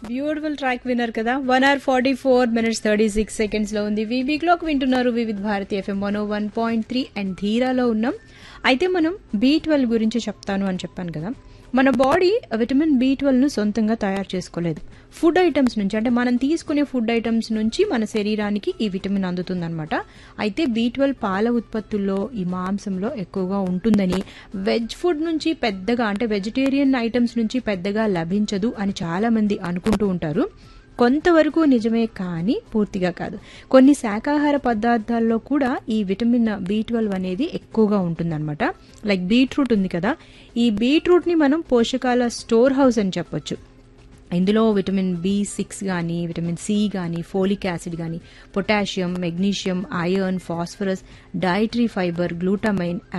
beautiful track విన్నారు కదా one hour forty four minutes thirty six seconds లో ఉంది వీవీ క్లాక్ వింటున్నారు Vividh Bharati FM one one point three and ధీరాలో ఉన్నాం అయితే మనం బీ ట్వెల్వ్ గురించి చెప్తాను అని చెప్పాను కదా మన బాడీ విటమిన్ బి ను సొంతంగా తయారు చేసుకోలేదు ఫుడ్ ఐటమ్స్ నుంచి అంటే మనం తీసుకునే ఫుడ్ ఐటమ్స్ నుంచి మన శరీరానికి ఈ విటమిన్ అందుతుందన్నమాట అయితే బి ట్వెల్వ్ పాల ఉత్పత్తుల్లో ఈ మాంసంలో ఎక్కువగా ఉంటుందని వెజ్ ఫుడ్ నుంచి పెద్దగా అంటే వెజిటేరియన్ ఐటమ్స్ నుంచి పెద్దగా లభించదు అని చాలా మంది అనుకుంటూ ఉంటారు కొంతవరకు నిజమే కానీ పూర్తిగా కాదు కొన్ని శాకాహార పదార్థాల్లో కూడా ఈ విటమిన్ బి ట్వెల్వ్ అనేది ఎక్కువగా ఉంటుందన్నమాట లైక్ బీట్రూట్ ఉంది కదా ఈ బీట్రూట్ ని మనం పోషకాల స్టోర్ హౌస్ అని చెప్పొచ్చు ఇందులో విటమిన్ బి సిక్స్ కానీ విటమిన్ సి కానీ ఫోలిక్ యాసిడ్ కానీ potassium magnesium iron phosphorus dietary fibre glutamine